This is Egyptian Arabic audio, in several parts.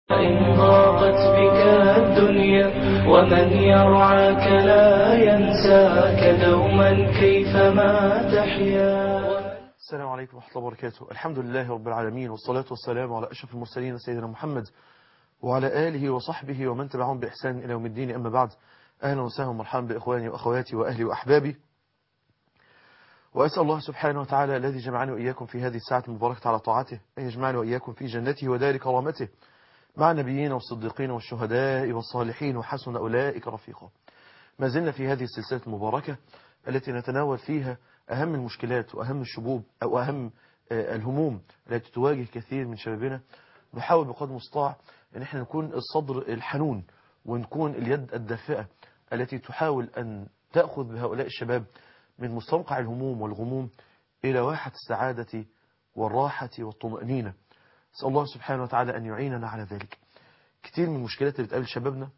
إن ضاقت بك الدنيا ومن يرعاك لا ينساك دوما كيفما تحيا السلام عليكم ورحمة الله وبركاته الحمد لله رب العالمين والصلاة والسلام على أشرف المرسلين سيدنا محمد وعلى آله وصحبه ومن تبعهم بإحسان إلى يوم الدين أما بعد أهلا وسهلا ومرحبا بإخواني وأخواتي وأهلي وأحبابي وأسأل الله سبحانه وتعالى الذي جمعني وإياكم في هذه الساعة المباركة على طاعته أن يجمعني وإياكم في جنته ودار كرامته مع النبيين والصديقين والشهداء والصالحين وحسن أولئك رفيقا ما زلنا في هذه السلسلة المباركة التي نتناول فيها أهم المشكلات وأهم الشبوب أو أهم الهموم التي تواجه كثير من شبابنا نحاول بقدر المستطاع أن احنا نكون الصدر الحنون ونكون اليد الدافئة التي تحاول أن تأخذ بهؤلاء الشباب من مستنقع الهموم والغموم إلى واحة السعادة والراحة والطمأنينة أسأل الله سبحانه وتعالى أن يعيننا على ذلك كتير من المشكلات اللي بتقابل شبابنا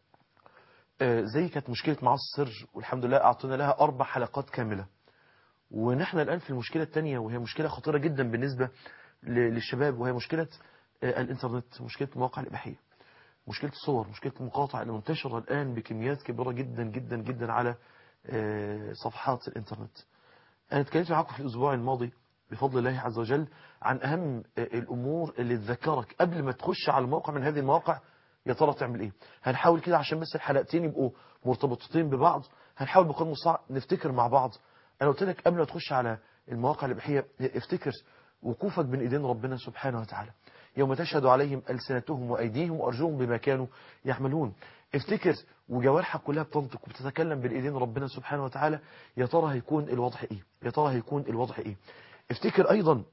زي كانت مشكلة معاصي السر والحمد لله أعطينا لها أربع حلقات كاملة ونحن الآن في المشكلة الثانية وهي مشكلة خطيرة جدا بالنسبة للشباب وهي مشكلة الإنترنت مشكلة المواقع الإباحية مشكلة الصور مشكلة المقاطع اللي منتشرة الآن بكميات كبيرة جدا جدا جدا على صفحات الإنترنت أنا اتكلمت معاكم في الأسبوع الماضي بفضل الله عز وجل عن أهم الأمور اللي تذكرك قبل ما تخش على موقع من هذه المواقع يا ترى تعمل إيه هنحاول كده عشان بس الحلقتين يبقوا مرتبطتين ببعض هنحاول بقدر المستطاع نفتكر مع بعض أنا قلت لك قبل ما تخش على المواقع الإباحية افتكر وقوفك بين إيدين ربنا سبحانه وتعالى يوم تشهد عليهم ألسنتهم وأيديهم وأرجلهم بما كانوا يعملون افتكر وجوارحك كلها بتنطق وبتتكلم بين ايدين ربنا سبحانه وتعالى يا ترى هيكون الوضع ايه يا ترى هيكون الوضع ايه افتكر ايضا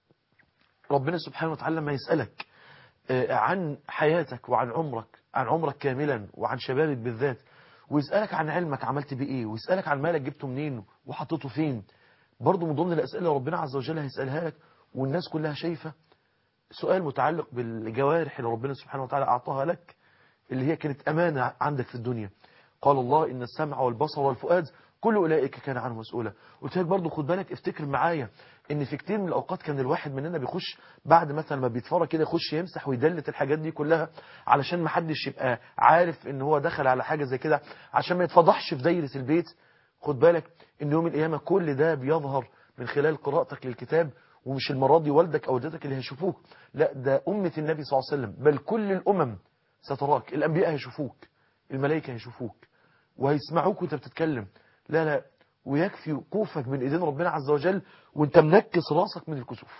ربنا سبحانه وتعالى لما يسألك عن حياتك وعن عمرك عن عمرك كاملا وعن شبابك بالذات ويسألك عن علمك عملت بيه ايه ويسألك عن مالك جبته منين وحطيته فين برضه من ضمن الأسئلة اللي ربنا عز وجل هيسألها لك والناس كلها شايفة سؤال متعلق بالجوارح اللي ربنا سبحانه وتعالى أعطاها لك اللي هي كانت أمانة عندك في الدنيا قال الله إن السمع والبصر والفؤاد كل أولئك كان عنه مسؤولا قلت لك برضه خد بالك افتكر معايا ان في كتير من الأوقات كان الواحد مننا بيخش بعد مثلا ما بيتفرج كده يخش يمسح ويدلت الحاجات دي كلها علشان ما حدش يبقى عارف ان هو دخل على حاجة زي كده عشان ما يتفضحش في دايرة البيت خد بالك ان يوم القيامة كل ده بيظهر من خلال قراءتك للكتاب ومش المرة دي والدك أو والدتك اللي هيشوفوك لا ده أمة النبي صلى الله عليه وسلم بل كل الأمم ستراك الأنبياء هيشوفوك الملائكة هيشوفوك وهيسمعوك وانت بتتكلم لا لا ويكفي وقوفك من ايدين ربنا عز وجل وانت منكس راسك من الكسوف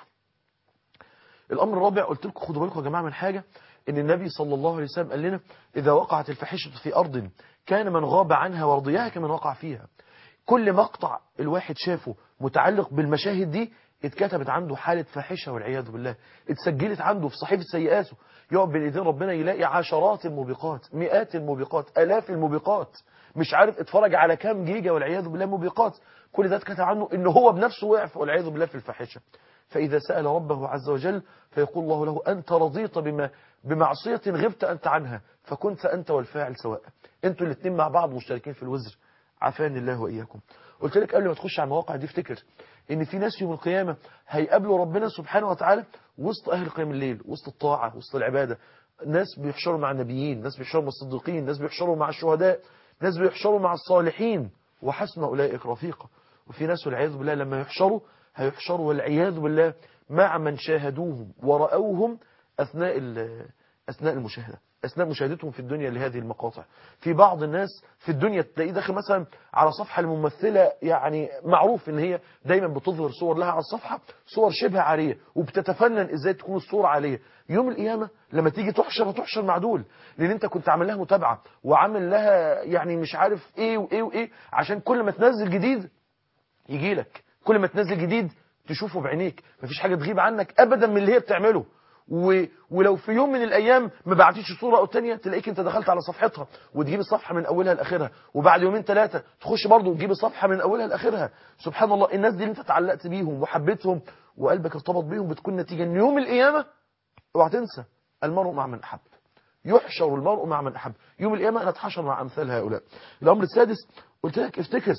الامر الرابع قلت لكم خدوا بالكم يا جماعه من حاجه ان النبي صلى الله عليه وسلم قال لنا اذا وقعت الفاحشه في ارض كان من غاب عنها ورضيها كمن وقع فيها كل مقطع الواحد شافه متعلق بالمشاهد دي اتكتبت عنده حالة فاحشة والعياذ بالله اتسجلت عنده في صحيفة سيئاته يقعد بين ايدين ربنا يلاقي عشرات الموبقات مئات الموبقات الاف الموبقات مش عارف اتفرج على كام جيجا والعياذ بالله موبقات كل ده اتكتب عنه ان هو بنفسه وقع والعياذ بالله في الفاحشة فإذا سأل ربه عز وجل فيقول الله له أنت رضيت بما بمعصية غبت أنت عنها فكنت أنت والفاعل سواء انتوا الاثنين مع بعض مشتركين في الوزر عافاني الله وإياكم قلت لك قبل ما تخش على المواقع دي افتكر ان في ناس يوم القيامة هيقابلوا ربنا سبحانه وتعالى وسط اهل قيام الليل وسط الطاعة وسط العبادة ناس بيحشروا مع النبيين ناس بيحشروا مع الصديقين ناس بيحشروا مع الشهداء ناس بيحشروا مع الصالحين وحسن أولئك رفيقا وفي ناس والعياذ بالله لما يحشروا هيحشروا والعياذ بالله مع من شاهدوهم ورأوهم أثناء أثناء المشاهدة أثناء مشاهدتهم في الدنيا لهذه المقاطع في بعض الناس في الدنيا تلاقيه داخل مثلا على صفحة الممثلة يعني معروف ان هي دايما بتظهر صور لها على الصفحة صور شبه عارية وبتتفنن ازاي تكون الصورة عالية يوم القيامة لما تيجي تحشر هتحشر مع دول لان انت كنت عامل لها متابعة وعامل لها يعني مش عارف ايه وايه وايه عشان كل ما تنزل جديد يجي لك كل ما تنزل جديد تشوفه بعينيك مفيش حاجة تغيب عنك ابدا من اللي هي بتعمله و... ولو في يوم من الايام ما بعتيش صورة او تانية تلاقيك انت دخلت على صفحتها وتجيب الصفحة من اولها لاخرها وبعد يومين ثلاثة تخش برضه وتجيب الصفحة من اولها لاخرها سبحان الله الناس دي اللي انت اتعلقت بيهم وحبيتهم وقلبك ارتبط بيهم بتكون نتيجة ان يوم القيامة اوعى تنسى المرء مع من احب يحشر المرء مع من احب يوم القيامة انا اتحشر مع امثال هؤلاء الامر السادس قلت لك افتكر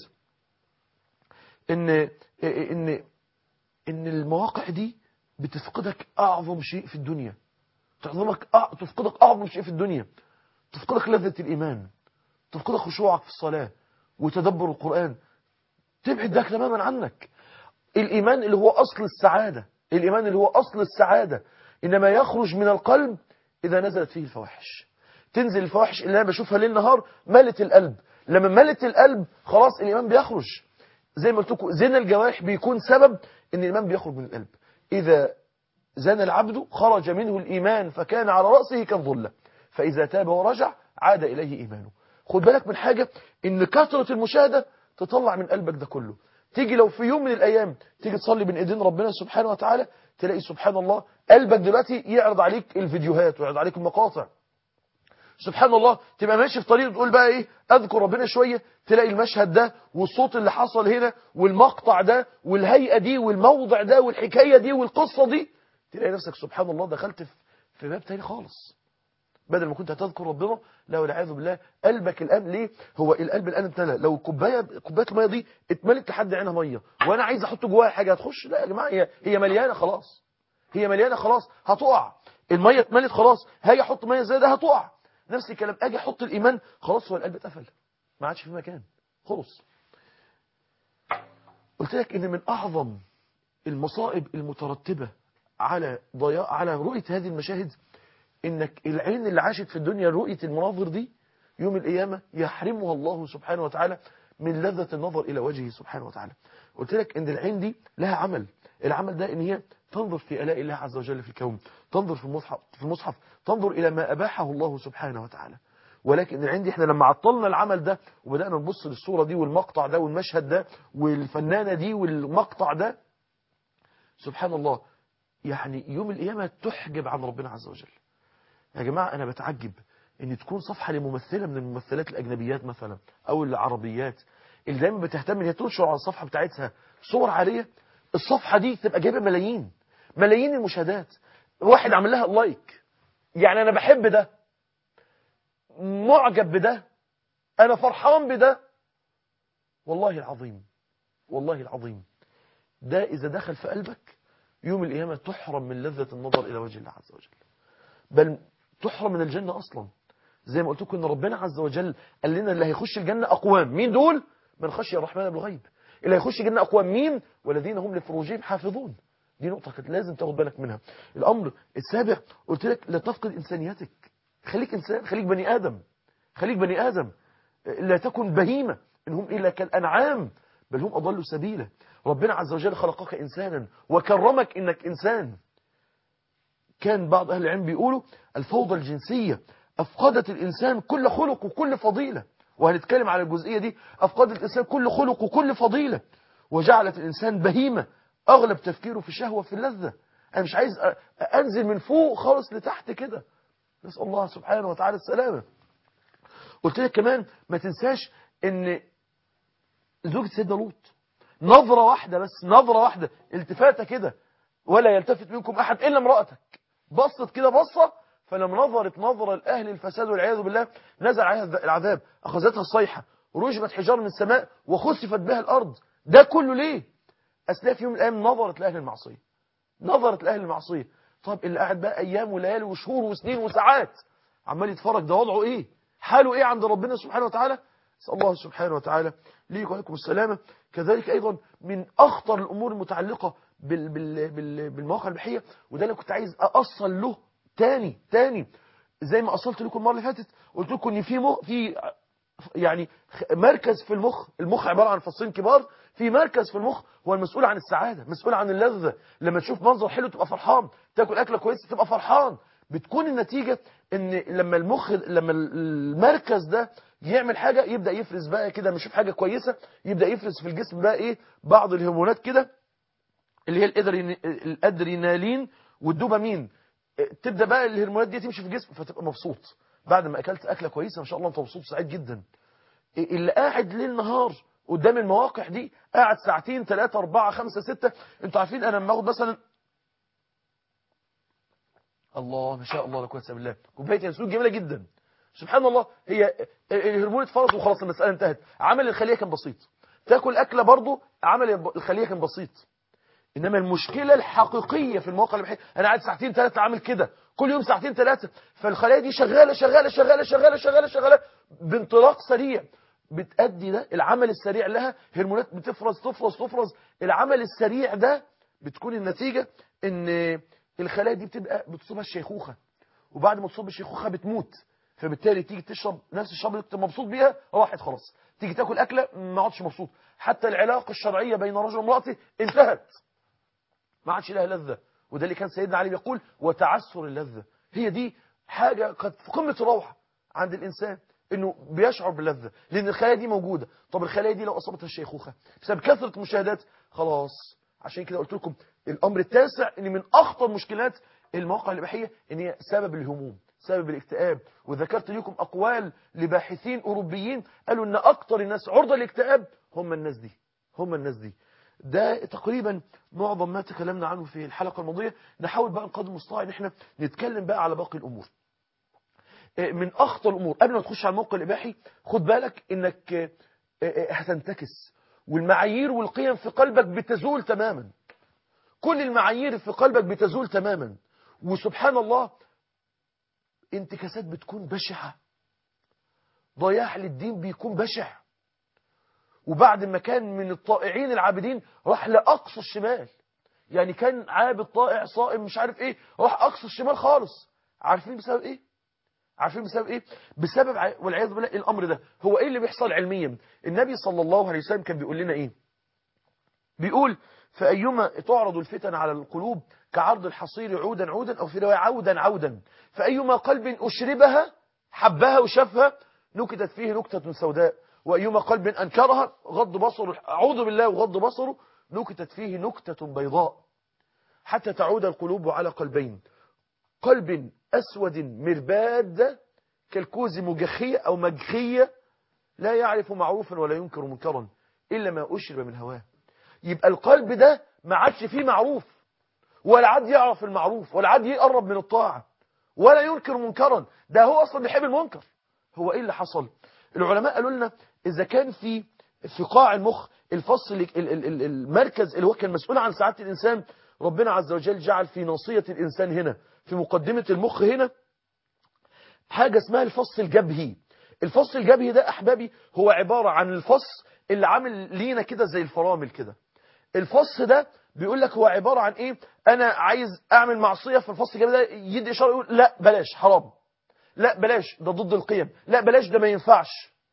ان ان ان المواقع دي بتفقدك أعظم شيء في الدنيا تعظمك أع- تفقدك اعظم شيء في الدنيا تفقدك لذة الايمان تفقدك خشوعك في الصلاة وتدبر القرآن تبعد ده تماما عنك الإيمان اللي هو أصل السعادة الإيمان اللي هو أصل السعادة إنما يخرج من القلب إذا نزلت فيه الفواحش تنزل الفواحش اللي أنا بشوفها ليل نهار ملت القلب لما ملت القلب خلاص الإيمان بيخرج زي ما قلت لكم زنا الجوارح بيكون سبب إن الإيمان بيخرج من القلب إذا زنى العبد خرج منه الإيمان فكان على رأسه كالظلة فإذا تاب ورجع عاد إليه إيمانه خد بالك من حاجة إن كثرة المشاهدة تطلع من قلبك ده كله تيجي لو في يوم من الأيام تيجي تصلي بين إيدين ربنا سبحانه وتعالى تلاقي سبحان الله قلبك دلوقتي يعرض عليك الفيديوهات ويعرض عليك المقاطع سبحان الله تبقى ماشي في طريق تقول بقى ايه اذكر ربنا شوية تلاقي المشهد ده والصوت اللي حصل هنا والمقطع ده والهيئة دي والموضع ده والحكاية دي والقصة دي تلاقي نفسك سبحان الله دخلت في في باب تاني خالص بدل ما كنت هتذكر ربنا لا والعياذ بالله قلبك الان ليه هو القلب الان اتملى لو كوبايه كوبايه الميه دي اتملت لحد عينها ميه وانا عايز احط جواها حاجه هتخش لا يا جماعه هي هي مليانه خلاص هي مليانه خلاص هتقع الميه اتملت خلاص هاجي احط ميه زياده هتقع نفس الكلام اجي احط الايمان خلاص هو القلب اتقفل ما عادش في مكان خلص قلت لك ان من اعظم المصائب المترتبه على ضياع على رؤيه هذه المشاهد انك العين اللي عاشت في الدنيا رؤيه المناظر دي يوم القيامه يحرمها الله سبحانه وتعالى من لذة النظر إلى وجهه سبحانه وتعالى قلت لك ان العين دي لها عمل العمل ده ان هي تنظر في آلاء الله عز وجل في الكون تنظر في المصحف, في المصحف تنظر إلى ما أباحه الله سبحانه وتعالى ولكن العين احنا لما عطلنا العمل ده وبدأنا نبص للصورة دي والمقطع ده والمشهد ده والفنانة دي والمقطع ده سبحان الله يعني يوم القيامة تحجب عن ربنا عز وجل يا جماعة أنا بتعجب ان تكون صفحة لممثلة من الممثلات الأجنبيات مثلا أو العربيات اللي دايما بتهتم ان هي تنشر على الصفحة بتاعتها صور عالية الصفحة دي تبقى جايبة ملايين ملايين المشاهدات واحد عمل لها لايك يعني أنا بحب ده معجب بده أنا فرحان بده والله العظيم والله العظيم ده إذا دخل في قلبك يوم القيامة تحرم من لذة النظر إلى وجه الله عز وجل بل تحرم من الجنة أصلا زي ما قلت لكم ان ربنا عز وجل قال لنا اللي هيخش الجنة أقوام مين دول من خشي الرحمن بالغيب اللي هيخش الجنة أقوام مين والذين هم لفروجهم حافظون دي نقطة كانت لازم تاخد بالك منها الأمر السابع قلت لك لا تفقد إنسانيتك خليك إنسان خليك بني آدم خليك بني آدم لا تكن بهيمة إنهم إلا كالأنعام بل هم أضلوا سبيلا ربنا عز وجل خلقك إنسانا وكرمك إنك إنسان كان بعض أهل العلم بيقولوا الفوضى الجنسية أفقدت الإنسان كل خلق وكل فضيلة وهنتكلم على الجزئية دي أفقدت الإنسان كل خلق وكل فضيلة وجعلت الإنسان بهيمة أغلب تفكيره في الشهوة في اللذة أنا مش عايز أنزل من فوق خالص لتحت كده نسأل الله سبحانه وتعالى السلامة قلت لك كمان ما تنساش ان زوجة سيدنا لوط نظرة واحدة بس نظرة واحدة التفاتة كده ولا يلتفت منكم أحد إلا امرأتك بصت كده بصة فلما نظرت نظرة لأهل الفساد والعياذ بالله نزل عليها العذاب أخذتها الصيحة ورجمت حجار من السماء وخسفت بها الأرض ده كله ليه أسلاف في يوم من الأيام نظرت لأهل المعصية نظرت لأهل المعصية طب اللي قاعد بقى أيام وليالي وشهور وسنين وساعات عمال يتفرج ده وضعه إيه حاله إيه عند ربنا سبحانه وتعالى نسأل الله سبحانه وتعالى لي وعليكم السلامة كذلك أيضا من أخطر الأمور المتعلقة بال بال بال بالمواقع البحية وده اللي كنت عايز أصل له تاني تاني زي ما أصلت لكم المرة اللي فاتت قلت لكم إن في مخ في يعني مركز في المخ المخ عبارة عن فصين كبار في مركز في المخ هو المسؤول عن السعادة مسؤول عن اللذة لما تشوف منظر حلو تبقى فرحان تاكل أكلة كويسة تبقى فرحان بتكون النتيجة ان لما المخ لما المركز ده يعمل حاجة يبدأ يفرز بقى كده مش حاجة كويسة يبدأ يفرز في الجسم بقى ايه بعض الهرمونات كده اللي هي الادرينالين والدوبامين تبدأ بقى الهرمونات دي تمشي في الجسم فتبقى مبسوط بعد ما اكلت اكلة كويسة ما شاء الله انت مبسوط سعيد جدا اللي قاعد ليل نهار قدام المواقع دي قاعد ساعتين ثلاثة أربعة خمسة ستة انتوا عارفين انا لما اخد مثلا الله ما شاء الله لا قوه الا بالله كوبايه ينسون جميله جدا سبحان الله هي الهرمون اتفرز وخلاص المساله انتهت عمل الخليه كان بسيط تاكل اكله برضه عمل الخليه كان بسيط انما المشكله الحقيقيه في المواقع الاباحيه انا قاعد ساعتين ثلاثه عامل كده كل يوم ساعتين ثلاثه فالخلايا دي شغاله شغاله شغاله شغاله شغاله شغاله بانطلاق سريع بتأدي ده العمل السريع لها هرمونات بتفرز تفرز تفرز العمل السريع ده بتكون النتيجه ان الخلايا دي بتبقى بتصيبها الشيخوخه وبعد ما تصيب الشيخوخه بتموت فبالتالي تيجي تشرب نفس الشرب اللي كنت مبسوط بيها راحت خلاص تيجي تاكل اكله ما عادش مبسوط حتى العلاقه الشرعيه بين رجل وامراته انتهت ما عادش لها لذة وده اللي كان سيدنا علي بيقول وتعسر اللذة هي دي حاجة قد في قمة الروعة عند الإنسان انه بيشعر باللذة لان الخلايا دي موجودة طب الخلايا دي لو اصابتها الشيخوخة بسبب كثرة المشاهدات خلاص عشان كده قلت لكم الامر التاسع ان من اخطر مشكلات المواقع الاباحية ان هي سبب الهموم سبب الاكتئاب وذكرت لكم اقوال لباحثين اوروبيين قالوا ان اكتر الناس عرضة للاكتئاب هم الناس دي هم الناس دي ده تقريبا معظم ما تكلمنا عنه في الحلقة الماضية نحاول بقى القدر المستطاع ان احنا نتكلم بقى على باقي الامور من اخطر الامور قبل ما تخش على الموقع الاباحي خد بالك انك هتنتكس والمعايير والقيم في قلبك بتزول تماما كل المعايير في قلبك بتزول تماما وسبحان الله انتكاسات بتكون بشعة ضياع للدين بيكون بشع وبعد ما كان من الطائعين العابدين راح لأقصى الشمال يعني كان عابد طائع صائم مش عارف ايه راح أقصى الشمال خالص عارفين بسبب ايه عارفين بسبب ايه بسبب والعياذ بالله الامر ده هو ايه اللي بيحصل علميا النبي صلى الله عليه وسلم كان بيقول لنا ايه بيقول فأيما تعرض الفتن على القلوب كعرض الحصير عودا عودا أو في رواية عودا عودا فأيما قلب أشربها حبها وشافها نكتت فيه نكتة سوداء وأيما قلب أنكرها غض بصره أعوذ بالله وغض بصره نكتت فيه نكتة بيضاء حتى تعود القلوب على قلبين قلب أسود مرباد كالكوز مجخية أو مجخية لا يعرف معروفا ولا ينكر منكرا إلا ما أشرب من هواه يبقى القلب ده ما عادش فيه معروف ولا عاد يعرف المعروف ولا عاد يقرب من الطاعة ولا ينكر منكرا ده هو أصلا بيحب المنكر هو إيه اللي حصل العلماء قالوا لنا إذا كان في في قاع المخ الفصل المركز اللي هو كان مسؤول عن سعادة الإنسان ربنا عز وجل جعل في ناصية الإنسان هنا في مقدمة المخ هنا حاجة اسمها الفص الجبهي الفص الجبهي ده أحبابي هو عبارة عن الفص اللي عامل لينا كده زي الفرامل كده الفص ده بيقول لك هو عبارة عن ايه انا عايز اعمل معصية في الفص الجبهي ده يدي اشارة يقول لا بلاش حرام لا بلاش ده ضد القيم لا بلاش ده ما ينفعش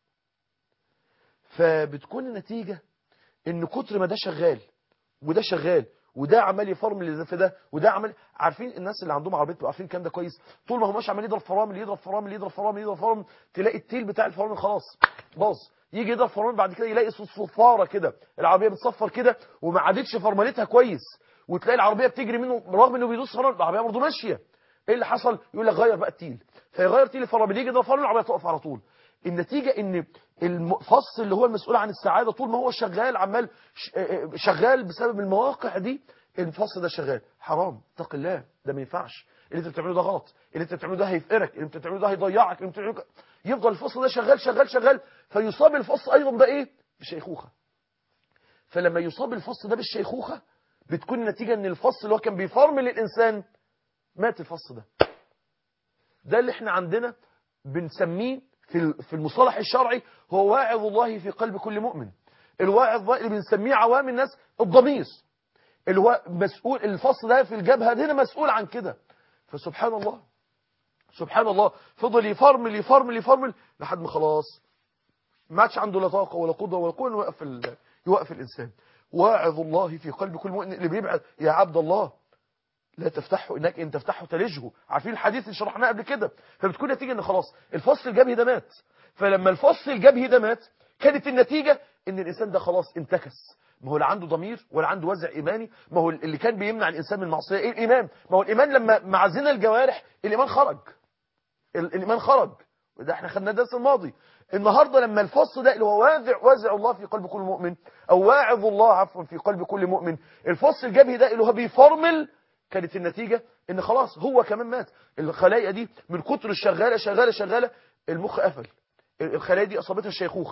فبتكون النتيجة ان كتر ما ده شغال وده شغال وده عمال يفرمل في ده وده عمال عارفين الناس اللي عندهم عربيات بيبقوا عارفين الكلام ده كويس طول ما هماش عمال يضرب فرامل يضرب فرامل يضرب فرامل يضرب فرامل تلاقي التيل بتاع الفرامل خلاص باظ يجي يضرب فرامل بعد كده يلاقي صفاره كده العربيه بتصفر كده وما عادتش فرملتها كويس وتلاقي العربيه بتجري منه رغم انه بيدوس فرامل العربيه برضه ماشيه ايه اللي حصل يقول لك غير بقى التيل فيغير تيل الفرامل يجي يضرب فرامل العربيه تقف على طول النتيجة ان الفص اللي هو المسؤول عن السعادة طول ما هو شغال عمال شغال بسبب المواقع دي الفصل ده شغال حرام اتق الله ده ما ينفعش اللي انت بتعمله ده غلط اللي انت بتعمله ده هيفقرك اللي انت بتعمله ده هيضيعك اللي انت بتعمله يفضل الفصل ده شغال شغال شغال فيصاب الفص ايضا بايه بشيخوخة فلما يصاب الفص ده بالشيخوخة بتكون النتيجة ان الفص اللي هو كان بيفرمل الانسان مات الفص ده ده اللي احنا عندنا بنسميه في في المصطلح الشرعي هو واعظ الله في قلب كل مؤمن الواعظ ده اللي بنسميه عوام الناس الضمير اللي هو مسؤول الفصل ده في الجبهة هنا مسؤول عن كده فسبحان الله سبحان الله فضل يفرمل يفرمل يفرمل لحد ما خلاص ما عادش عنده لا طاقة ولا قدرة ولا قوة يوقف ال... يوقف الإنسان واعظ الله في قلب كل مؤمن اللي بيبعد يا عبد الله لا تفتحه انك ان تفتحه تلجه عارفين الحديث اللي شرحناه قبل كده فبتكون نتيجه ان خلاص الفصل الجبهي ده مات فلما الفصل الجبهي ده مات كانت النتيجه ان الانسان ده خلاص انتكس ما هو لا عنده ضمير ولا عنده وزع ايماني ما هو اللي كان بيمنع الانسان من المعصيه ايه الايمان ما هو الايمان لما مع زنا الجوارح الايمان خرج الايمان خرج وده احنا خدنا الدرس الماضي النهارده لما الفصل ده اللي هو وازع وازع الله في قلب كل مؤمن او واعظ الله عفوا في قلب كل مؤمن الفصل الجبهي ده اللي هو بيفرمل كانت النتيجة ان خلاص هو كمان مات الخلايا دي من كتر الشغالة شغالة شغالة المخ قفل الخلايا دي اصابتها الشيخوخة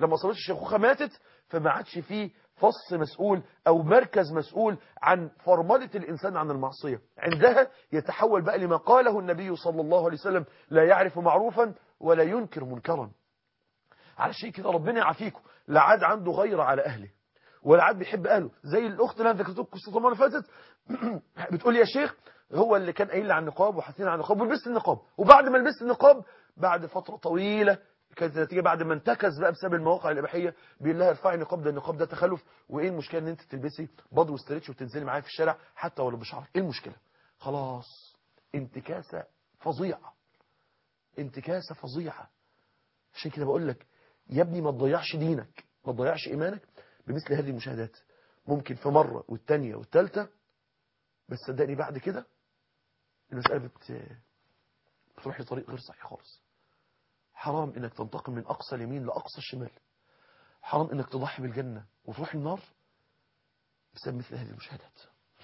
لما صليت الشيخوخة ماتت فما عادش فيه فص مسؤول أو مركز مسؤول عن فرملة الإنسان عن المعصية عندها يتحول بقى لما قاله النبي صلى الله عليه وسلم لا يعرف معروفا ولا ينكر منكرا على شيء كده ربنا يعافيكم لا عاد عنده غيرة على أهله ولا عاد بيحب أهله زي الأخت اللي أنا ذكرتكم قصة المرة اللي فاتت بتقول يا شيخ هو اللي كان قايل لي عن النقاب وحاثين عن النقاب ولبست النقاب وبعد ما لبست النقاب بعد فترة طويلة كانت النتيجة بعد ما انتكس بقى بسبب المواقع الإباحية بيقول لها ارفعي النقاب ده النقاب ده تخلف وإيه المشكلة إن أنت تلبسي بض وستريتش وتنزلي معايا في الشارع حتى ولو بشعرك إيه المشكلة خلاص انتكاسة فظيعة انتكاسة فظيعة عشان كده بقول لك يا ابني ما تضيعش دينك ما تضيعش إيمانك بمثل هذه المشاهدات ممكن في مرة والتانية والتالتة بس صدقني بعد كده المسألة بت... بتروح لطريق غير صحيح خالص حرام انك تنتقل من اقصى اليمين لاقصى الشمال حرام انك تضحي بالجنة وتروح النار بسبب مثل هذه المشاهدات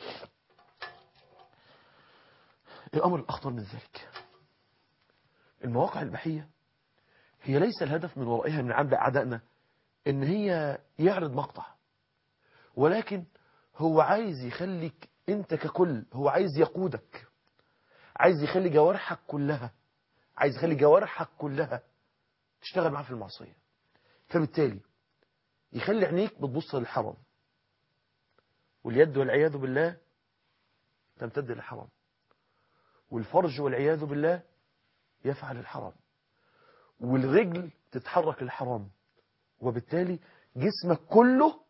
الامر الاخطر من ذلك المواقع البحية هي ليس الهدف من ورائها من عند اعدائنا ان هي يعرض مقطع ولكن هو عايز يخليك انت ككل هو عايز يقودك عايز يخلي جوارحك كلها عايز يخلي جوارحك كلها تشتغل معاه في المعصية فبالتالي يخلي عينيك بتبص للحرام واليد والعياذ بالله تمتد للحرام والفرج والعياذ بالله يفعل الحرام والرجل تتحرك للحرام وبالتالي جسمك كله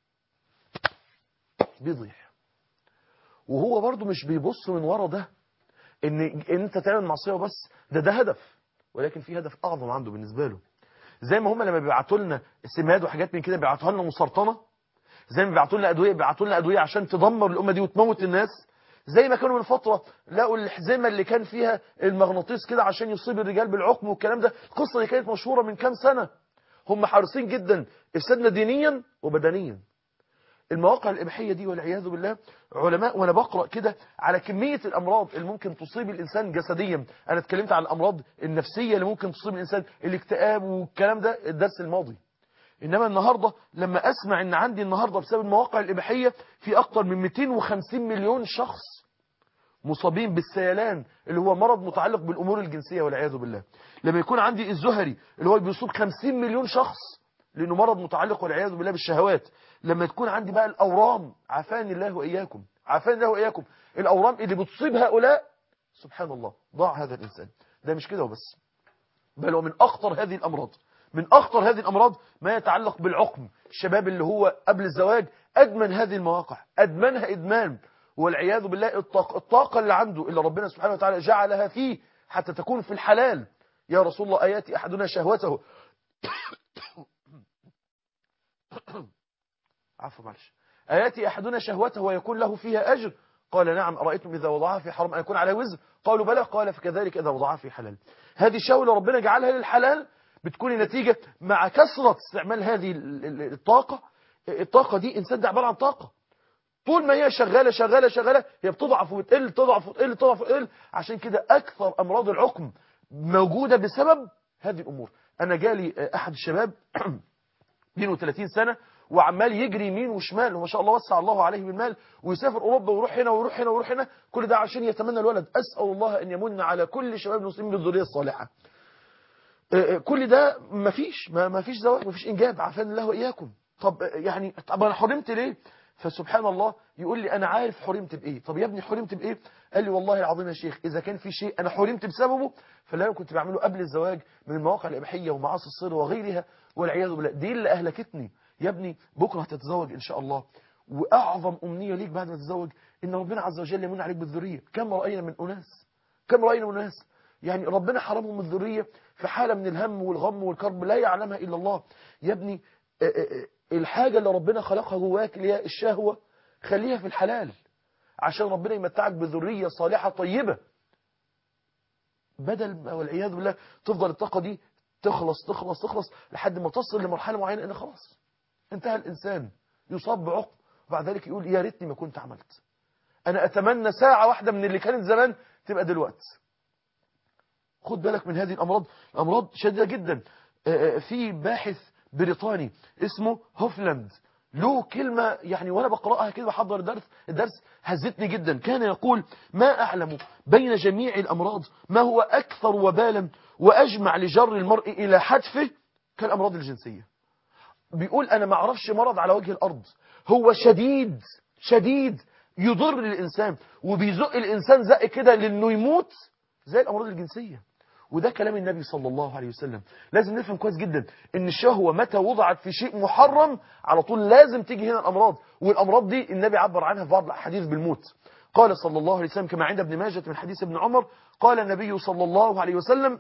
بيضيع وهو برضو مش بيبص من ورا ده ان انت تعمل معصيه وبس ده ده هدف ولكن في هدف اعظم عنده بالنسبه له زي ما هم لما بيبعتوا لنا سماد وحاجات من كده بيبعتوها لنا مسرطنه زي ما بيبعتوا لنا ادويه بيبعتوا لنا ادويه عشان تدمر الامه دي وتموت الناس زي ما كانوا من فتره لقوا الحزمه اللي كان فيها المغناطيس كده عشان يصيب الرجال بالعقم والكلام ده القصه دي كانت مشهوره من كام سنه هم حريصين جدا افسادنا دينيا وبدنيا المواقع الإباحية دي والعياذ بالله علماء وأنا بقرأ كده على كمية الأمراض اللي ممكن تصيب الإنسان جسديا أنا اتكلمت عن الأمراض النفسية اللي ممكن تصيب الإنسان الاكتئاب والكلام ده الدرس الماضي إنما النهاردة لما أسمع إن عندي النهاردة بسبب المواقع الإباحية في أكتر من 250 مليون شخص مصابين بالسيلان اللي هو مرض متعلق بالأمور الجنسية والعياذ بالله لما يكون عندي الزهري اللي هو بيصيب 50 مليون شخص لأنه مرض متعلق والعياذ بالله بالشهوات لما تكون عندي بقى الأورام عافاني الله وإياكم عافاني الله وإياكم الأورام اللي بتصيب هؤلاء سبحان الله ضاع هذا الإنسان ده مش كده وبس بل هو من أخطر هذه الأمراض من أخطر هذه الأمراض ما يتعلق بالعقم الشباب اللي هو قبل الزواج أدمن هذه المواقع أدمنها إدمان والعياذ بالله الطاقة, الطاقة اللي عنده اللي ربنا سبحانه وتعالى جعلها فيه حتى تكون في الحلال يا رسول الله آيات أحدنا شهوته عفوا معلش آياتي أحدنا شهوته ويكون له فيها أجر قال نعم أرأيتم إذا وضعها في حرم أن يكون عليه وزر قالوا بلى قال فكذلك إذا وضعها في حلال هذه الشهوة اللي ربنا جعلها للحلال بتكون نتيجة مع كثرة استعمال هذه الطاقة الطاقة دي إنسان ده عبارة عن طاقة طول ما هي شغالة شغالة شغالة هي بتضعف وتقل تضعف وتقل تضعف وتقل عشان كده أكثر أمراض العقم موجودة بسبب هذه الأمور أنا جالي أحد الشباب 32 سنة وعمال يجري يمين وشمال وما شاء الله وسع الله عليه بالمال ويسافر أوروبا ويروح هنا ويروح هنا ويروح هنا كل ده عشان يتمنى الولد أسأل الله أن يمن على كل شباب المسلمين بالذرية الصالحة كل ده مفيش ما فيش زواج مفيش إنجاب عافان الله وإياكم طب يعني طب أنا حرمت ليه فسبحان الله يقول لي أنا عارف حرمت بإيه طب يا ابني حرمت بإيه قال لي والله العظيم يا شيخ إذا كان في شيء أنا حرمت بسببه فلا كنت بعمله قبل الزواج من المواقع الإباحية ومعاصي الصير وغيرها والعياذ بالله دي اللي أهلكتني يا ابني بكرة هتتزوج إن شاء الله وأعظم أمنية ليك بعد ما تتزوج إن ربنا عز وجل يمن عليك بالذرية كم رأينا من أناس كم رأينا من أناس يعني ربنا حرمهم من الذرية في حالة من الهم والغم والكرب لا يعلمها إلا الله يا ابني الحاجة اللي ربنا خلقها جواك اللي هي الشهوة خليها في الحلال عشان ربنا يمتعك بذرية صالحة طيبة بدل والعياذ بالله تفضل الطاقة دي تخلص تخلص تخلص لحد ما تصل لمرحلة معينة ان خلاص انتهى الإنسان يصاب بعقم وبعد ذلك يقول يا ريتني ما كنت عملت أنا أتمنى ساعة واحدة من اللي كانت زمان تبقى دلوقتي خد بالك من هذه الأمراض الأمراض شديدة جدا في باحث بريطاني اسمه هوفلاند له كلمة يعني وأنا بقرأها كده بحضر الدرس الدرس هزتني جدا كان يقول ما أعلم بين جميع الأمراض ما هو أكثر وبالا وأجمع لجر المرء إلى حتفه كالأمراض الجنسية بيقول أنا ما أعرفش مرض على وجه الأرض هو شديد شديد يضر الإنسان وبيزق الإنسان زق كده لأنه يموت زي الأمراض الجنسية وده كلام النبي صلى الله عليه وسلم لازم نفهم كويس جدا ان الشهوة متى وضعت في شيء محرم على طول لازم تيجي هنا الأمراض والأمراض دي النبي عبر عنها في بعض الأحاديث بالموت قال صلى الله عليه وسلم كما عند ابن ماجة من حديث ابن عمر قال النبي صلى الله عليه وسلم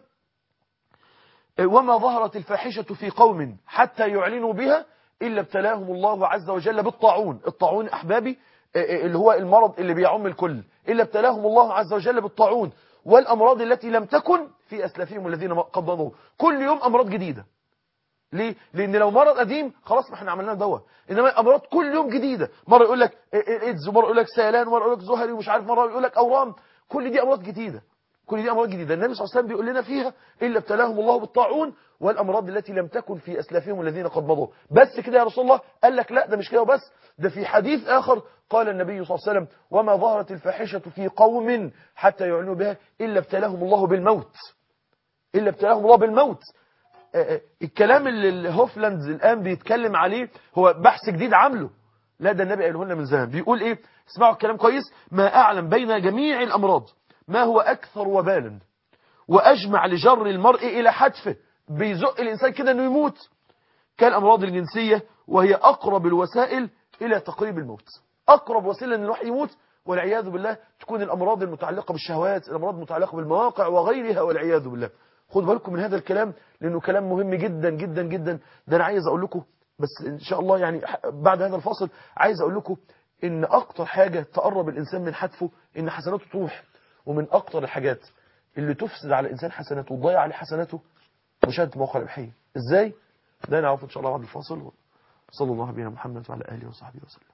وما ظهرت الفاحشة في قوم حتى يعلنوا بها إلا ابتلاهم الله عز وجل بالطاعون الطاعون أحبابي اللي هو المرض اللي بيعم الكل إلا ابتلاهم الله عز وجل بالطاعون والأمراض التي لم تكن في أسلافهم الذين قضموا كل يوم أمراض جديدة ليه؟ لأن لو مرض قديم خلاص ما احنا عملنا دواء إنما أمراض كل يوم جديدة مرة يقول لك إيدز ومرة يقول لك سيلان ومرة يقول لك زهري ومش عارف مرة يقول لك أورام كل دي أمراض جديدة كل دي أمراض جديدة النبي صلى الله عليه وسلم بيقول لنا فيها إلا ابتلاهم الله بالطاعون والأمراض التي لم تكن في أسلافهم الذين قد مضوا بس كده يا رسول الله قال لك لا ده مش كده وبس ده في حديث آخر قال النبي صلى الله عليه وسلم وما ظهرت الفاحشة في قوم حتى يعلنوا بها إلا ابتلاهم الله بالموت إلا ابتلاهم الله بالموت الكلام اللي هوفلاند الآن بيتكلم عليه هو بحث جديد عامله لا ده النبي قاله لنا من زمان بيقول إيه اسمعوا الكلام كويس ما أعلم بين جميع الأمراض ما هو أكثر وبالا وأجمع لجر المرء إلى حتفه بيزق الإنسان كده أنه يموت كالأمراض الجنسية وهي أقرب الوسائل إلى تقريب الموت أقرب وسيلة أن الواحد يموت والعياذ بالله تكون الأمراض المتعلقة بالشهوات الأمراض المتعلقة بالمواقع وغيرها والعياذ بالله خدوا بالكم من هذا الكلام لأنه كلام مهم جدا جدا جدا ده أنا عايز أقول لكم بس إن شاء الله يعني بعد هذا الفاصل عايز أقول لكم إن أكتر حاجة تقرب الإنسان من حتفه إن حسناته تروح ومن أكتر الحاجات اللي تفسد على الإنسان حسناته وتضيع عليه حسناته مشاهدة مواقع الإبحية إزاي؟ ده نعرف إن شاء الله بعد الفاصل صلى الله على محمد وعلى آله وصحبه وسلم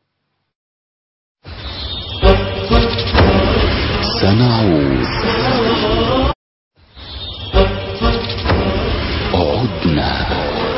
سنعود عدنا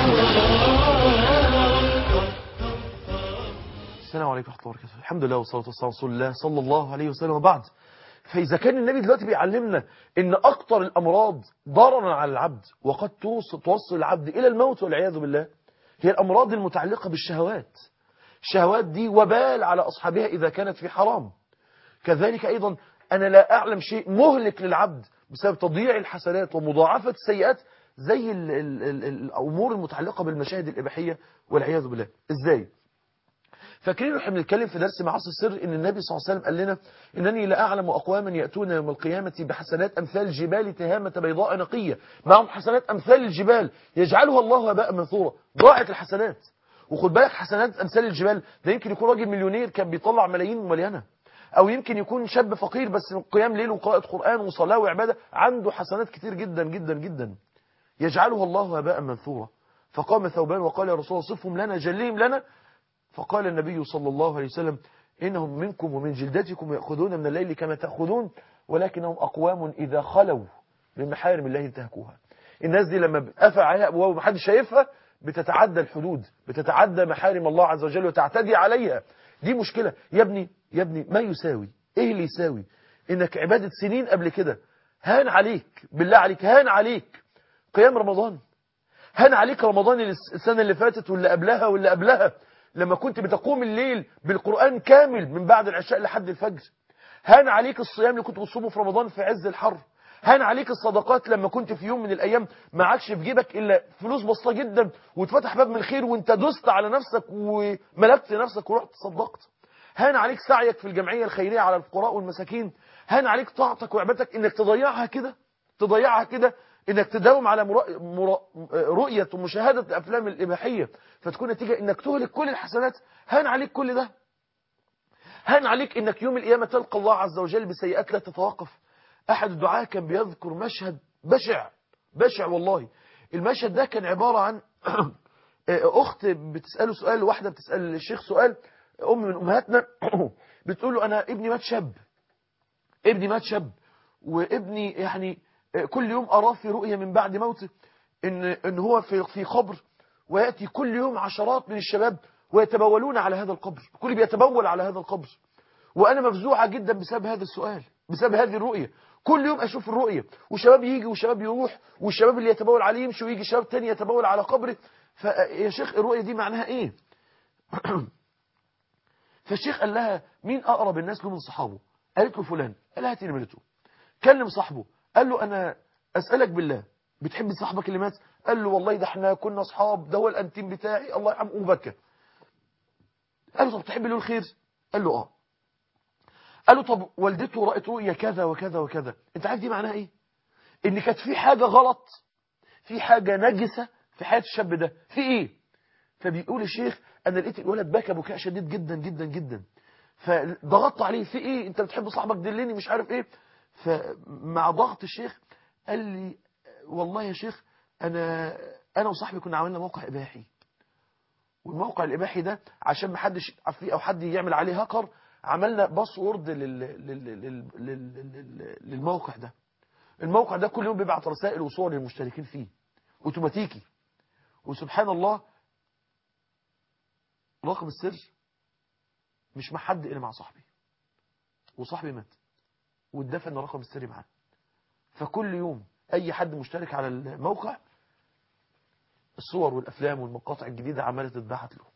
السلام عليكم ورحمة الله وبركاته الحمد لله والصلاة والسلام على رسول الله صلى الله عليه وسلم وبعد فإذا كان النبي دلوقتي بيعلمنا إن أكتر الأمراض ضررا على العبد وقد توصل, توصل العبد إلى الموت والعياذ بالله هي الأمراض المتعلقة بالشهوات الشهوات دي وبال على أصحابها إذا كانت في حرام كذلك أيضا أنا لا أعلم شيء مهلك للعبد بسبب تضييع الحسنات ومضاعفة السيئات زي ال ال ال الأمور المتعلقة بالمشاهد الإباحية والعياذ بالله إزاي؟ فاكرين احنا بنتكلم في درس معاصي السر ان النبي صلى الله عليه وسلم قال لنا انني لا اعلم اقواما ياتون يوم القيامه بحسنات امثال جبال تهامه بيضاء نقيه معهم حسنات امثال الجبال يجعلها الله هباء منثورا ضاعت الحسنات وخد بالك حسنات امثال الجبال ده يمكن يكون راجل مليونير كان بيطلع ملايين ومليانه او يمكن يكون شاب فقير بس قيام ليل وقراءه قران وصلاه وعباده عنده حسنات كتير جدا جدا جدا يجعلها الله هباء منثورا فقام ثوبان وقال يا رسول الله صفهم لنا جليهم لنا فقال النبي صلى الله عليه وسلم إنهم منكم ومن جلدتكم يأخذون من الليل كما تأخذون ولكنهم أقوام إذا خلوا من محارم الله انتهكوها الناس دي لما قفل عليها أبواب ومحدش شايفها بتتعدى الحدود بتتعدى محارم الله عز وجل وتعتدي عليها دي مشكلة يا ابني يا ابني ما يساوي ايه اللي يساوي انك عبادة سنين قبل كده هان عليك بالله عليك هان عليك قيام رمضان هان عليك رمضان السنة اللي فاتت واللي قبلها واللي قبلها لما كنت بتقوم الليل بالقرآن كامل من بعد العشاء لحد الفجر هان عليك الصيام اللي كنت بتصومه في رمضان في عز الحر هان عليك الصدقات لما كنت في يوم من الأيام معكش في جيبك إلا فلوس بسيطة جدا واتفتح باب من الخير وانت دست على نفسك وملكت نفسك ورحت تصدقت هان عليك سعيك في الجمعية الخيرية على الفقراء والمساكين هان عليك طاعتك وعبادتك انك تضيعها كده تضيعها كده انك تداوم على مرا... مرا... رؤية ومشاهدة الافلام الاباحية فتكون نتيجة انك تهلك كل الحسنات هان عليك كل ده هان عليك انك يوم القيامة تلقى الله عز وجل بسيئات لا تتوقف احد الدعاة كان بيذكر مشهد بشع بشع والله المشهد ده كان عبارة عن اخت بتسأله سؤال واحدة بتسأل الشيخ سؤال ام من امهاتنا بتقول له انا ابني مات شاب ابني مات شاب وابني يعني كل يوم أراه في رؤية من بعد موته إن, إن هو في, في قبر ويأتي كل يوم عشرات من الشباب ويتبولون على هذا القبر كل بيتبول على هذا القبر وأنا مفزوعة جدا بسبب هذا السؤال بسبب هذه الرؤية كل يوم أشوف الرؤية وشباب يجي وشباب يروح والشباب اللي يتبول عليه يمشي ويجي شباب تاني يتبول على قبره فيا شيخ الرؤية دي معناها إيه فالشيخ قال لها مين أقرب الناس له من صحابه قالت له فلان قال لها هاتي نمرته كلم صاحبه قال له أنا أسألك بالله بتحب صاحبك اللي مات قال له والله ده احنا كنا أصحاب ده هو الأنتيم بتاعي الله يرحمه وبكى قال له طب تحب له الخير قال له اه قال له طب والدته رأت رؤية كذا وكذا وكذا انت عارف دي معناها ايه ان كانت في حاجة غلط في حاجة نجسة في حياة الشاب ده في ايه فبيقول الشيخ انا لقيت الولد بكى بكاء شديد جدا جدا جدا فضغطت عليه في ايه انت بتحب صاحبك دلني مش عارف ايه فمع ضغط الشيخ قال لي والله يا شيخ انا انا وصاحبي كنا عملنا موقع اباحي والموقع الاباحي ده عشان ما حدش فيه او حد يعمل عليه هاكر عملنا باسورد لل... لل... لل... لل... للموقع ده الموقع ده كل يوم بيبعت رسائل وصور للمشتركين فيه اوتوماتيكي وسبحان الله رقم السر مش مع حد الا مع صاحبي وصاحبي مات واتدفن رقم السر معاه فكل يوم اي حد مشترك على الموقع الصور والافلام والمقاطع الجديدة عمالة تتبعت له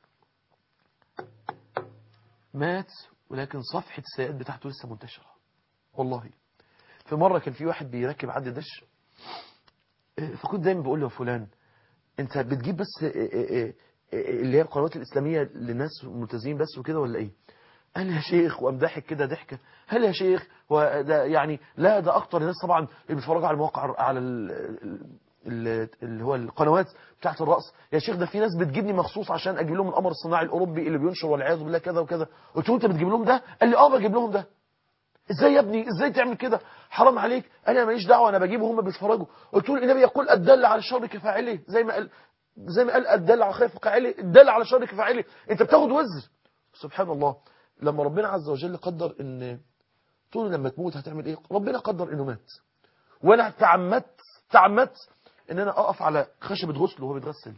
مات ولكن صفحة السيئات بتاعته لسه منتشرة والله في مرة كان في واحد بيركب عد دش فكنت دايما بقول له فلان انت بتجيب بس اللي هي القنوات الإسلامية لناس ملتزمين بس وكده ولا ايه قال يا شيخ وقام ضاحك كده ضحكة هل يا شيخ وده يعني لا ده اكتر الناس طبعا اللي بيتفرجوا على المواقع على اللي هو القنوات بتاعت الرأس يا شيخ ده في ناس بتجيبني مخصوص عشان اجيب لهم القمر الصناعي الاوروبي اللي بينشر والعياذ بالله كذا وكذا قلت له انت بتجيب لهم ده قال لي اه بجيب لهم ده ازاي يا ابني ازاي تعمل كده حرام عليك انا ماليش دعوه انا بجيبه هم بيتفرجوا قلت له النبي يقول الدل على الشر كفاعله زي ما قال زي ما قال الدل على خير كفاعله الدل على الشر كفاعله انت بتاخد وزر سبحان الله لما ربنا عز وجل قدر ان طول لما تموت هتعمل ايه ربنا قدر انه مات وانا تعمدت تعمدت ان انا اقف على خشبة غسل وهو بيتغسل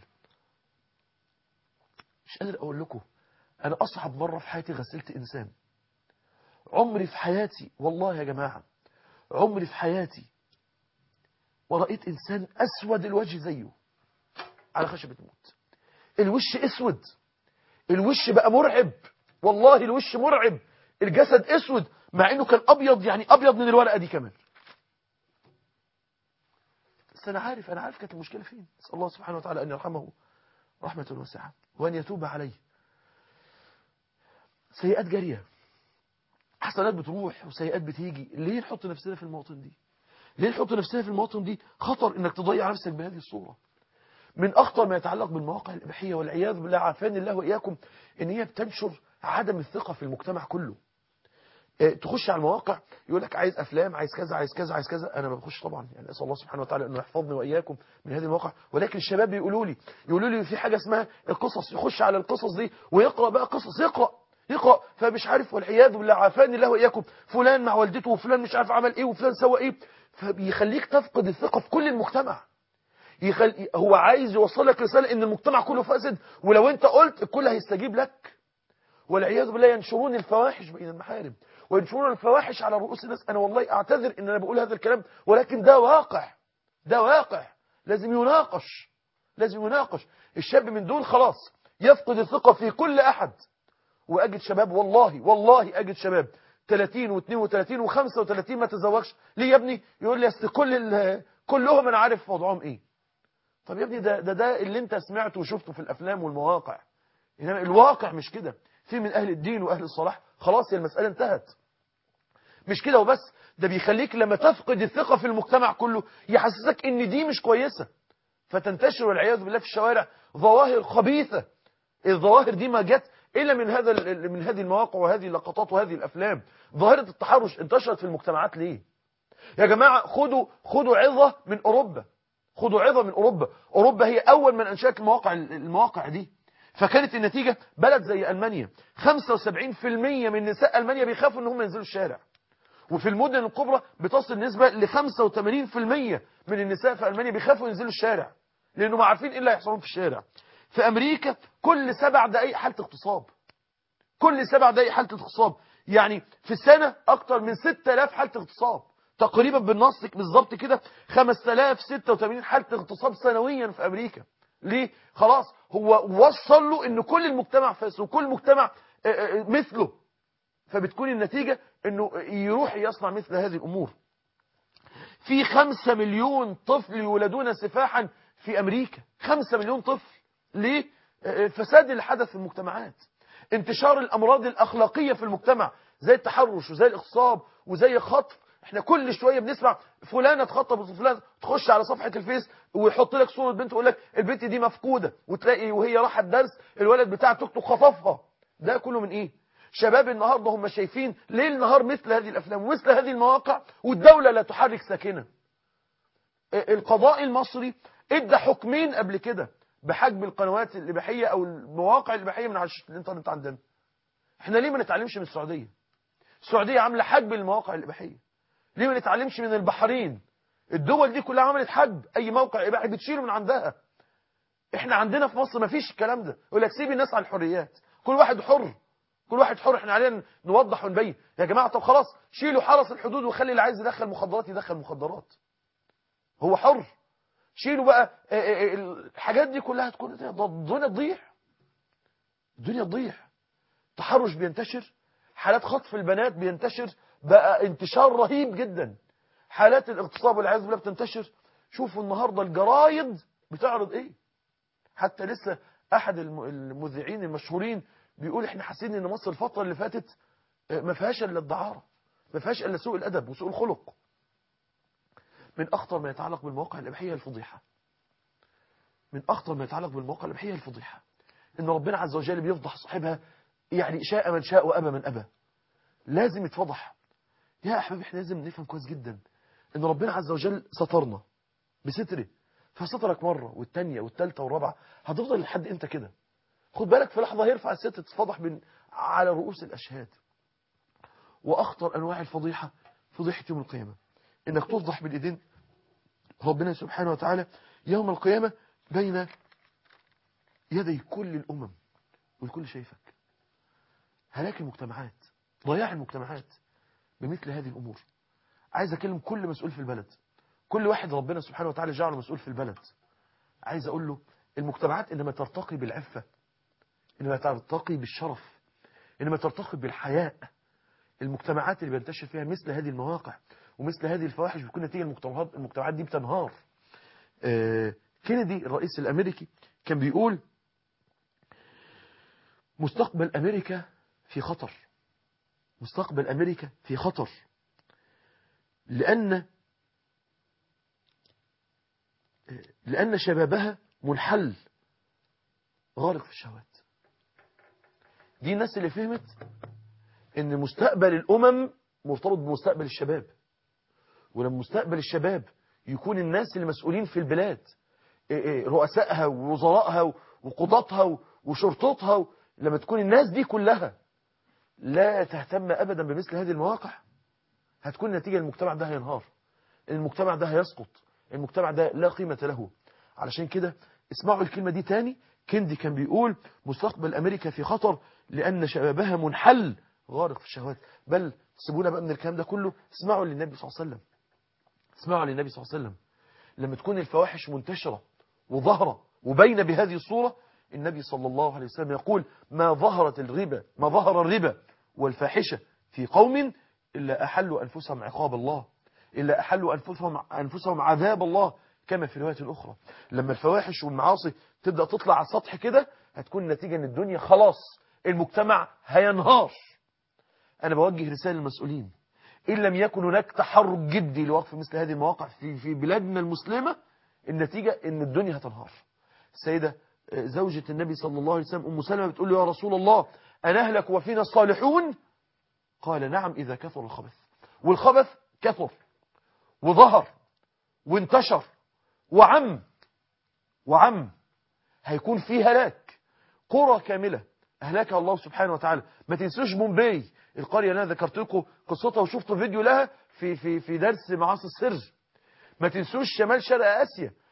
مش قادر اقول لكم انا اصعب مرة في حياتي غسلت انسان عمري في حياتي والله يا جماعة عمري في حياتي ورأيت انسان اسود الوجه زيه على خشبة موت الوش اسود الوش بقى مرعب والله الوش مرعب الجسد اسود مع انه كان ابيض يعني ابيض من الورقة دي كمان بس انا عارف انا عارف كانت المشكلة فين اسال الله سبحانه وتعالى ان يرحمه رحمة واسعة وان يتوب عليه سيئات جارية حسنات بتروح وسيئات بتيجي ليه نحط نفسنا في المواطن دي ليه نحط نفسنا في المواطن دي خطر انك تضيع نفسك بهذه الصورة من اخطر ما يتعلق بالمواقع الاباحيه والعياذ بالله عافاني الله واياكم ان هي بتنشر عدم الثقه في المجتمع كله تخش على المواقع يقول لك عايز افلام عايز كذا عايز كذا عايز كذا انا ما بخش طبعا يعني اسال الله سبحانه وتعالى انه يحفظني واياكم من هذه المواقع ولكن الشباب بيقولوا لي يقولوا لي في حاجه اسمها القصص يخش على القصص دي ويقرا بقى قصص يقرا يقرا فمش عارف والعياذ بالله عافاني الله واياكم فلان مع والدته وفلان مش عارف عمل ايه وفلان سوى ايه فبيخليك تفقد الثقه في كل المجتمع يخل... هو عايز يوصل لك رساله ان المجتمع كله فاسد ولو انت قلت الكل هيستجيب لك والعياذ بالله ينشرون الفواحش بين المحارم وينشرون الفواحش على رؤوس الناس انا والله اعتذر ان انا بقول هذا الكلام ولكن ده واقع ده واقع لازم يناقش لازم يناقش الشاب من دول خلاص يفقد الثقة في كل احد واجد شباب والله والله اجد شباب 30 و32 و35 ما تزوجش ليه يا ابني يقول لي اصل كل كلهم انا عارف وضعهم ايه طب يا ابني ده ده ده اللي انت سمعته وشفته في الافلام والمواقع انما الواقع مش كده في من اهل الدين واهل الصلاح خلاص هي المساله انتهت مش كده وبس ده بيخليك لما تفقد الثقه في المجتمع كله يحسسك ان دي مش كويسه فتنتشر والعياذ بالله في الشوارع ظواهر خبيثه الظواهر دي ما جت الا من هذا من هذه المواقع وهذه اللقطات وهذه الافلام ظاهره التحرش انتشرت في المجتمعات ليه يا جماعه خدوا خدوا عظه من اوروبا خدوا عظة من أوروبا أوروبا هي أول من أنشأت المواقع المواقع دي فكانت النتيجة بلد زي ألمانيا 75% من نساء ألمانيا بيخافوا ان هم ينزلوا الشارع وفي المدن الكبرى بتصل نسبة ل 85% من النساء في ألمانيا بيخافوا ينزلوا الشارع لأنهم عارفين إيه اللي هيحصلون في الشارع في أمريكا كل سبع دقايق حالة اغتصاب كل سبع دقايق حالة اغتصاب يعني في السنة أكتر من 6000 حالة اغتصاب تقريبا بالنص بالظبط كده 5086 حالة اغتصاب سنويا في أمريكا ليه؟ خلاص هو وصل له ان كل المجتمع فاسد وكل مجتمع آه، آه، مثله فبتكون النتيجة انه يروح يصنع مثل هذه الامور في خمسة مليون طفل يولدون سفاحا في امريكا خمسة مليون طفل ليه؟ آه، الفساد اللي حدث في المجتمعات انتشار الامراض الاخلاقية في المجتمع زي التحرش وزي الاغتصاب وزي خطف احنا كل شوية بنسمع فلانة اتخطبت وفلان تخش على صفحة الفيس ويحط لك صورة بنت ويقول لك البنت دي مفقودة وتلاقي وهي راحت درس الولد بتاع توك توك خطفها ده كله من ايه شباب النهاردة هم شايفين ليل نهار مثل هذه الافلام ومثل هذه المواقع والدولة لا تحرك ساكنة القضاء المصري ادى حكمين قبل كده بحجب القنوات الإباحية او المواقع الإباحية من على الانترنت عندنا احنا ليه ما نتعلمش من السعودية السعودية عاملة حجب المواقع الإباحية ليه ما نتعلمش من البحرين الدول دي كلها عملت حجب اي موقع اباحي بتشيله من عندها احنا عندنا في مصر ما فيش الكلام ده يقول لك سيب الناس على الحريات كل واحد حر كل واحد حر احنا علينا نوضح ونبين يا جماعه طب خلاص شيلوا حرس الحدود وخلي اللي عايز يدخل مخدرات يدخل مخدرات هو حر شيلوا بقى اه اه الحاجات دي كلها تكون الدنيا تضيع الدنيا تضيع تحرش بينتشر حالات خطف البنات بينتشر بقى انتشار رهيب جدا حالات الاغتصاب والعياذ بالله بتنتشر شوفوا النهارده الجرايد بتعرض ايه حتى لسه احد المذيعين المشهورين بيقول احنا حاسين ان مصر الفتره اللي فاتت ما فيهاش الا الدعاره ما فيهاش الا سوء الادب وسوء الخلق من اخطر ما يتعلق بالمواقع الاباحيه الفضيحه من اخطر ما يتعلق بالمواقع الاباحيه الفضيحه ان ربنا عز وجل بيفضح صاحبها يعني شاء من شاء وابى من ابى لازم يتفضح يا احبابي احنا لازم نفهم كويس جدا ان ربنا عز وجل سترنا بستره فسترك مرة والتانية والتالتة والرابعة هتفضل لحد امتى كده خد بالك في لحظة هيرفع الست تتفضح من على رؤوس الاشهاد واخطر انواع الفضيحة فضيحة يوم القيامة انك تفضح بالايدين ربنا سبحانه وتعالى يوم القيامة بين يدي كل الامم والكل شايفك هلاك المجتمعات ضياع المجتمعات بمثل هذه الامور عايز اكلم كل مسؤول في البلد كل واحد ربنا سبحانه وتعالى جعله مسؤول في البلد عايز اقول له المجتمعات انما ترتقي بالعفة انما ترتقي بالشرف انما ترتقي بالحياء المجتمعات اللي بينتشر فيها مثل هذه المواقع ومثل هذه الفواحش بتكون نتيجة المجتمعات المجتمعات دي بتنهار آه كينيدي الرئيس الامريكي كان بيقول مستقبل امريكا في خطر مستقبل امريكا في خطر لأن لأن شبابها منحل غارق في الشهوات دي الناس اللي فهمت ان مستقبل الأمم مرتبط بمستقبل الشباب ولما مستقبل الشباب يكون الناس المسؤولين في البلاد رؤسائها ووزرائها وقضاتها وشرطتها لما تكون الناس دي كلها لا تهتم أبدا بمثل هذه المواقع هتكون نتيجة المجتمع ده هينهار المجتمع ده هيسقط المجتمع ده لا قيمة له علشان كده اسمعوا الكلمة دي تاني كندي كان بيقول مستقبل أمريكا في خطر لأن شبابها منحل غارق في الشهوات بل سيبونا بقى من الكلام ده كله اسمعوا للنبي صلى الله عليه وسلم اسمعوا للنبي صلى الله عليه وسلم لما تكون الفواحش منتشرة وظاهرة وبين بهذه الصورة النبي صلى الله عليه وسلم يقول ما ظهرت الربا ما ظهر الربا والفاحشة في قوم إلا أحلوا أنفسهم عقاب الله إلا أحلوا أنفسهم, أنفسهم عذاب الله كما في رواية أخرى لما الفواحش والمعاصي تبدأ تطلع على السطح كده هتكون نتيجة أن الدنيا خلاص المجتمع هينهار أنا بوجه رسالة للمسؤولين إن لم يكن هناك تحرك جدي لوقف مثل هذه المواقع في, في بلادنا المسلمة النتيجة أن الدنيا هتنهار السيدة زوجة النبي صلى الله عليه وسلم أم سلمة بتقول له يا رسول الله أنهلك وفينا الصالحون قال نعم إذا كثر الخبث والخبث كثر وظهر وانتشر وعم وعم هيكون فيه هلاك قرى كاملة أهلاكها الله سبحانه وتعالى ما تنسوش بومباي القرية اللي أنا ذكرت لكم قصتها وشفتوا فيديو لها في في في درس معاصي السر ما تنسوش شمال شرق آسيا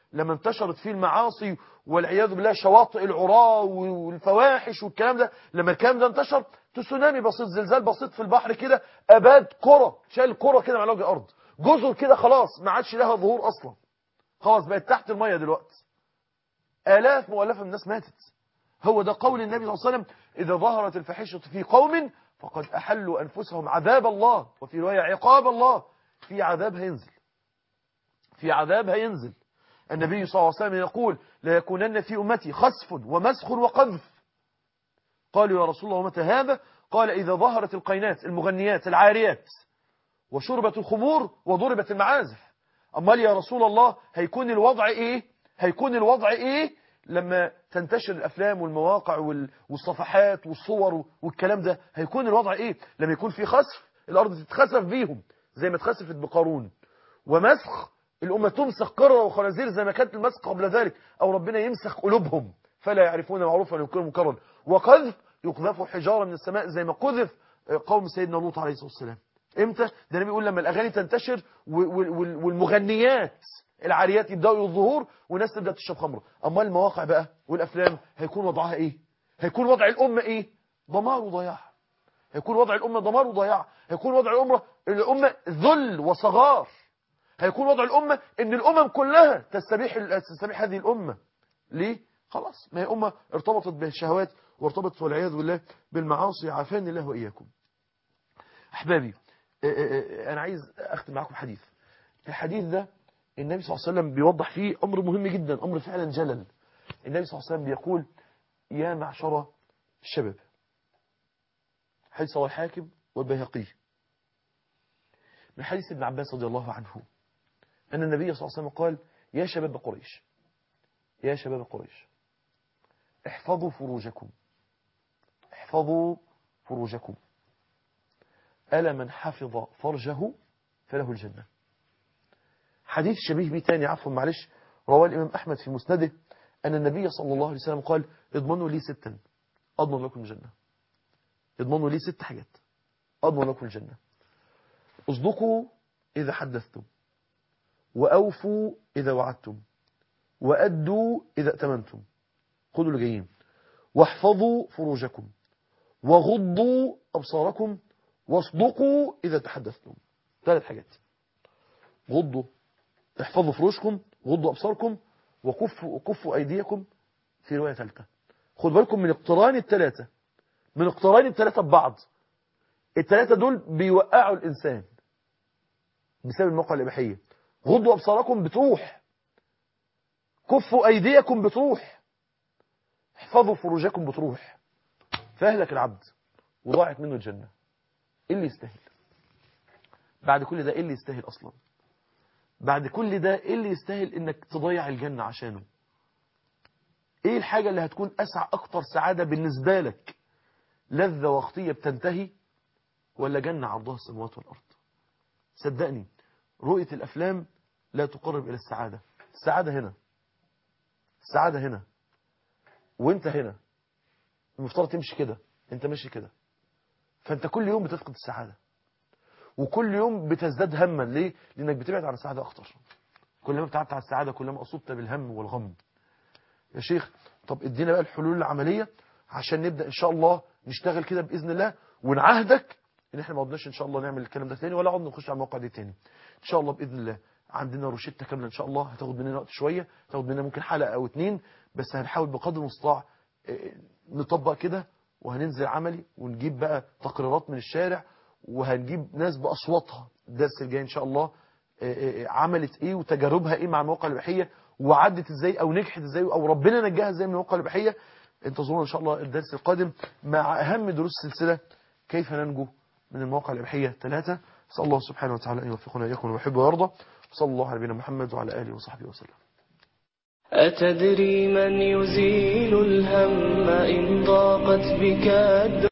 لما انتشرت فيه المعاصي والعياذ بالله شواطئ العراة والفواحش والكلام ده لما الكلام ده انتشر تسونامي بسيط زلزال بسيط في البحر كده اباد كرة شال كرة كده على وجه الارض جزر كده خلاص ما عادش لها ظهور اصلا خلاص بقت تحت المية دلوقتي آلاف مؤلفة من الناس ماتت هو ده قول النبي صلى الله عليه وسلم إذا ظهرت الفاحشة في قوم فقد أحلوا أنفسهم عذاب الله وفي رواية عقاب الله في عذاب هينزل في عذاب هينزل النبي صلى الله عليه وسلم يقول لا يكونن في أمتي خسف ومسخ وقذف قالوا يا رسول الله متى هذا قال إذا ظهرت القينات المغنيات العاريات وشربت الخمور وضربت المعازف أمال يا رسول الله هيكون الوضع إيه هيكون الوضع إيه لما تنتشر الأفلام والمواقع وال- والصفحات والصور والكلام ده هيكون الوضع إيه لما يكون في خسف الأرض تتخسف بيهم زي ما اتخسفت بقارون ومسخ الأمة تمسخ قرة وخنازير زي ما كانت المسخ قبل ذلك أو ربنا يمسخ قلوبهم فلا يعرفون معروفا ينكرون منكرا وقذف يقذفوا حجارة من السماء زي ما قذف قوم سيدنا لوط عليه الصلاة والسلام امتى ده النبي بيقول لما الاغاني تنتشر و- وال- وال- والمغنيات العاريات يبداوا الظهور والناس تبدا تشرب خمره امال المواقع بقى والافلام هيكون وضعها ايه هيكون وضع الامه ايه دمار وضياع هيكون وضع الامه دمار وضياع هيكون وضع الامه الامه ذل وصغار هيكون وضع الامه ان الامم كلها تستبيح ال- تستبيح هذه الامه ليه خلاص ما هي امه ارتبطت بالشهوات وارتبطت والعياذ بالله بالمعاصي عافاني الله واياكم احبابي آه، آه، آه، انا عايز اختم معاكم حديث الحديث ده النبي صلى الله عليه وسلم بيوضح فيه امر مهم جدا امر فعلا جلل النبي صلى الله عليه وسلم بيقول يا معشر الشباب حديث رواه الحاكم والبيهقي من حديث ابن عباس رضي الله عنه أن النبي صلى الله عليه وسلم قال يا شباب قريش يا شباب قريش احفظوا فروجكم احفظوا فروجكم ألا من حفظ فرجه فله الجنة حديث شبيه بيه تاني عفوا معلش رواه الإمام أحمد في مسنده أن النبي صلى الله عليه وسلم قال اضمنوا لي ستا أضمن لكم الجنة اضمنوا لي ست حاجات أضمن لكم الجنة اصدقوا إذا حدثتم وأوفوا إذا وعدتم وأدوا إذا ائتمنتم خذوا اللي جايين واحفظوا فروجكم وغضوا أبصاركم واصدقوا إذا تحدثتم ثلاث حاجات غضوا احفظوا فروجكم غضوا أبصاركم وكفوا كفوا أيديكم في رواية ثالثة خد بالكم من اقتران الثلاثة من اقتران الثلاثة ببعض الثلاثة دول بيوقعوا الإنسان بسبب الموقع الإباحية غضوا أبصاركم بتروح كفوا أيديكم بتروح احفظوا فروجكم بتروح فأهلك العبد وضاعت منه الجنة إيه اللي يستاهل بعد كل ده إيه اللي يستاهل أصلا بعد كل ده إيه اللي يستاهل إنك تضيع الجنة عشانه إيه الحاجة اللي هتكون أسع أكتر سعادة بالنسبة لك لذة وقتية بتنتهي ولا جنة عرضها السماوات والأرض صدقني رؤية الأفلام لا تقرب إلى السعادة السعادة هنا السعادة هنا وانت هنا المفترض تمشي كده انت ماشي كده فانت كل يوم بتفقد السعادة وكل يوم بتزداد هما ليه لانك بتبعد عن السعادة اكتر كلما ابتعدت عن السعادة كلما اصبت بالهم والغم يا شيخ طب ادينا بقى الحلول العملية عشان نبدأ ان شاء الله نشتغل كده بإذن الله ونعهدك ان احنا ما عدناش ان شاء الله نعمل الكلام ده تاني ولا عدنا نخش على الموقع دي تاني ان شاء الله باذن الله عندنا روشته كامله ان شاء الله هتاخد مننا وقت شويه هتاخد مننا ممكن حلقه او اتنين بس هنحاول بقدر المستطاع آه، نطبق كده وهننزل عملي ونجيب بقى تقريرات من الشارع وهنجيب ناس باصواتها الدرس الجاي ان شاء الله آه، آه، عملت ايه وتجاربها ايه مع المواقع الاباحيه وعدت ازاي او نجحت ازاي او ربنا نجاها ازاي من المواقع الاباحيه انتظرونا ان شاء الله الدرس القادم مع اهم دروس السلسله كيف ننجو من المواقع الإباحية ثلاثة أسأل الله سبحانه وتعالى أن يوفقنا إياكم ويحب ويرضى وصلى الله على نبينا محمد وعلى آله وصحبه وسلم أتدري من يزيل الهم إن ضاقت بك الدنيا